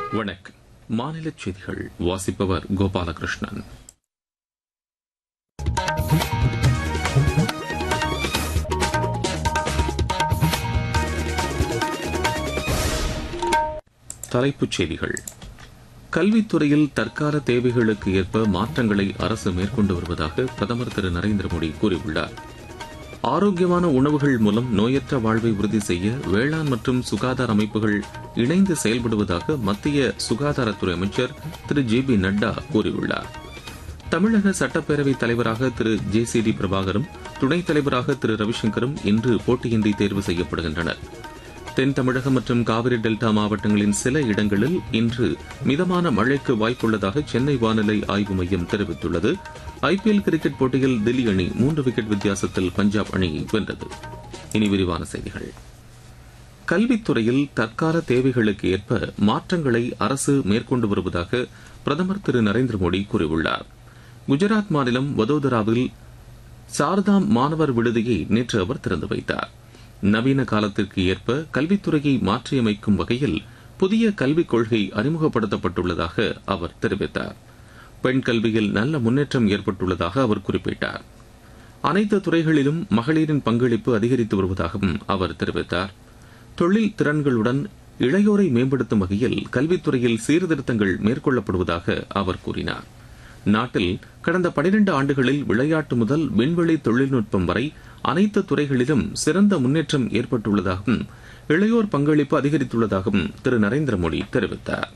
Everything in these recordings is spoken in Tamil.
வணக்கம் மாநில செய்திகள் வாசிப்பவர் கோபாலகிருஷ்ணன் தலைப்புச் செய்திகள் கல்வித்துறையில் தற்கால தேவைகளுக்கு ஏற்ப மாற்றங்களை அரசு மேற்கொண்டு வருவதாக பிரதமர் திரு நரேந்திர மோடி கூறியுள்ளார் ஆரோக்கியமான உணவுகள் மூலம் நோயற்ற வாழ்வை உறுதி செய்ய வேளாண் மற்றும் சுகாதார அமைப்புகள் இணைந்து செயல்படுவதாக மத்திய சுகாதாரத்துறை அமைச்சர் திரு ஜே பி நட்டா கூறியுள்ளார் தமிழக சட்டப்பேரவைத் தலைவராக திரு ஜே சி டி பிரபாகரும் துணைத் தலைவராக திரு ரவிசங்கரும் இன்று போட்டியின்றி தேர்வு செய்யப்படுகின்றனர் தென் தமிழகம் மற்றும் காவிரி டெல்டா மாவட்டங்களின் சில இடங்களில் இன்று மிதமான மழைக்கு வாய்ப்புள்ளதாக சென்னை வானிலை ஆய்வு மையம் தெரிவித்துள்ளது ஐபிஎல் கிரிக்கெட் போட்டியில் தில்லி அணி மூன்று விக்கெட் வித்தியாசத்தில் பஞ்சாப் அணியை வென்றது இனி விரிவான செய்திகள் கல்வித்துறையில் தற்கால தேவைகளுக்கு ஏற்ப மாற்றங்களை அரசு மேற்கொண்டு வருவதாக பிரதமர் திரு நரேந்திர மோடி கூறியுள்ளார் குஜராத் மாநிலம் வதோதராவில் சாரதாம் மாணவர் விடுதியை நேற்று அவர் திறந்து வைத்தார் நவீன காலத்திற்கு ஏற்ப கல்வித்துறையை மாற்றியமைக்கும் வகையில் புதிய கல்விக் கொள்கை அறிமுகப்படுத்தப்பட்டுள்ளதாக அவர் தெரிவித்தார் பெண் கல்வியில் நல்ல முன்னேற்றம் ஏற்பட்டுள்ளதாக அவர் குறிப்பிட்டார் அனைத்து துறைகளிலும் மகளிரின் பங்களிப்பு அதிகரித்து வருவதாகவும் அவர் தெரிவித்தார் தொழில் திறன்களுடன் இளையோரை மேம்படுத்தும் வகையில் கல்வித்துறையில் சீர்திருத்தங்கள் மேற்கொள்ளப்படுவதாக அவர் கூறினார் நாட்டில் கடந்த பனிரெண்டு ஆண்டுகளில் விளையாட்டு முதல் விண்வெளி தொழில்நுட்பம் வரை அனைத்து துறைகளிலும் சிறந்த முன்னேற்றம் ஏற்பட்டுள்ளதாகவும் இளையோர் பங்களிப்பு அதிகரித்துள்ளதாகவும் திரு நரேந்திர மோடி தெரிவித்தார்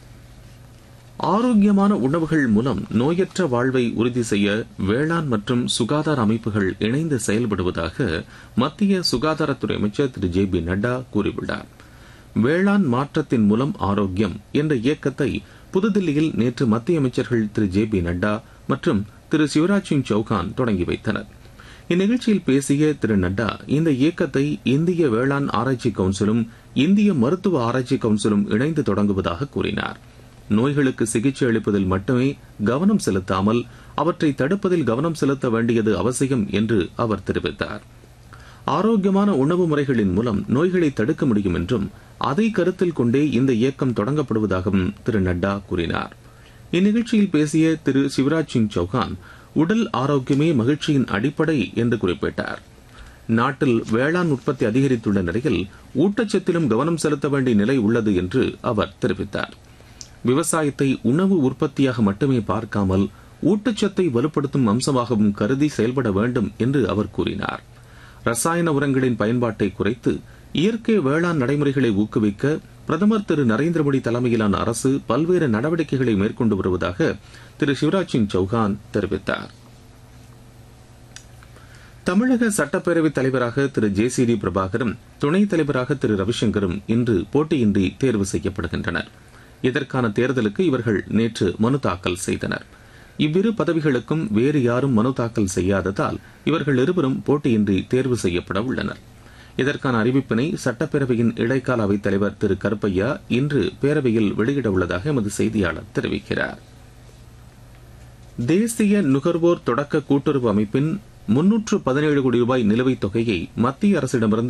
ஆரோக்கியமான உணவுகள் மூலம் நோயற்ற வாழ்வை உறுதி செய்ய வேளாண் மற்றும் சுகாதார அமைப்புகள் இணைந்து செயல்படுவதாக மத்திய சுகாதாரத்துறை அமைச்சர் திரு ஜே பி நட்டா கூறியுள்ளார் வேளாண் மாற்றத்தின் மூலம் ஆரோக்கியம் என்ற இயக்கத்தை புதுதில்லியில் நேற்று மத்திய அமைச்சர்கள் திரு ஜே பி நட்டா மற்றும் திரு சிவராஜ் சிங் சௌகான் தொடங்கி வைத்தனர் இந்நிகழ்ச்சியில் பேசிய திரு நட்டா இந்த இயக்கத்தை இந்திய வேளாண் ஆராய்ச்சி கவுன்சிலும் இந்திய மருத்துவ ஆராய்ச்சி கவுன்சிலும் இணைந்து தொடங்குவதாக கூறினார் நோய்களுக்கு சிகிச்சை அளிப்பதில் மட்டுமே கவனம் செலுத்தாமல் அவற்றை தடுப்பதில் கவனம் செலுத்த வேண்டியது அவசியம் என்று அவர் தெரிவித்தார் ஆரோக்கியமான உணவு முறைகளின் மூலம் நோய்களை தடுக்க முடியும் என்றும் அதை கருத்தில் கொண்டே இந்த இயக்கம் தொடங்கப்படுவதாகவும் திரு நட்டா கூறினார் இந்நிகழ்ச்சியில் பேசிய திரு சிவராஜ் சிங் சௌகான் உடல் ஆரோக்கியமே மகிழ்ச்சியின் அடிப்படை என்று குறிப்பிட்டார் நாட்டில் வேளாண் உற்பத்தி அதிகரித்துள்ள நிலையில் ஊட்டச்சத்திலும் கவனம் செலுத்த வேண்டிய நிலை உள்ளது என்று அவர் தெரிவித்தார் விவசாயத்தை உணவு உற்பத்தியாக மட்டுமே பார்க்காமல் ஊட்டச்சத்தை வலுப்படுத்தும் அம்சமாகவும் கருதி செயல்பட வேண்டும் என்று அவர் கூறினார் ரசாயன உரங்களின் பயன்பாட்டை குறைத்து இயற்கை வேளாண் நடைமுறைகளை ஊக்குவிக்க பிரதமர் திரு நரேந்திர மோடி தலைமையிலான அரசு பல்வேறு நடவடிக்கைகளை மேற்கொண்டு வருவதாக திரு சிவராஜ் சிங் சௌகான் தெரிவித்தார் தமிழக சட்டப்பேரவைத் தலைவராக திரு ஜே சி டி பிரபாகரும் துணைத் தலைவராக திரு ரவிசங்கரும் இன்று போட்டியின்றி தேர்வு செய்யப்படுகின்றனர் இதற்கான தேர்தலுக்கு இவர்கள் நேற்று மனு தாக்கல் செய்தனர் இவ்விரு பதவிகளுக்கும் வேறு யாரும் மனு தாக்கல் செய்யாததால் இவர்கள் இருவரும் போட்டியின்றி தேர்வு செய்யப்பட உள்ளனர் இதற்கான அறிவிப்பினை சட்டப்பேரவையின் இடைக்கால அவைத் தலைவர் திரு கருப்பையா இன்று பேரவையில் வெளியிட உள்ளதாக எமது செய்தியாளர் தெரிவிக்கிறார் தேசிய நுகர்வோர் தொடக்க கூட்டுறவு அமைப்பின் முன்னூற்று பதினேழு கோடி ரூபாய் நிலுவைத் தொகையை மத்திய அரசிடமிருந்து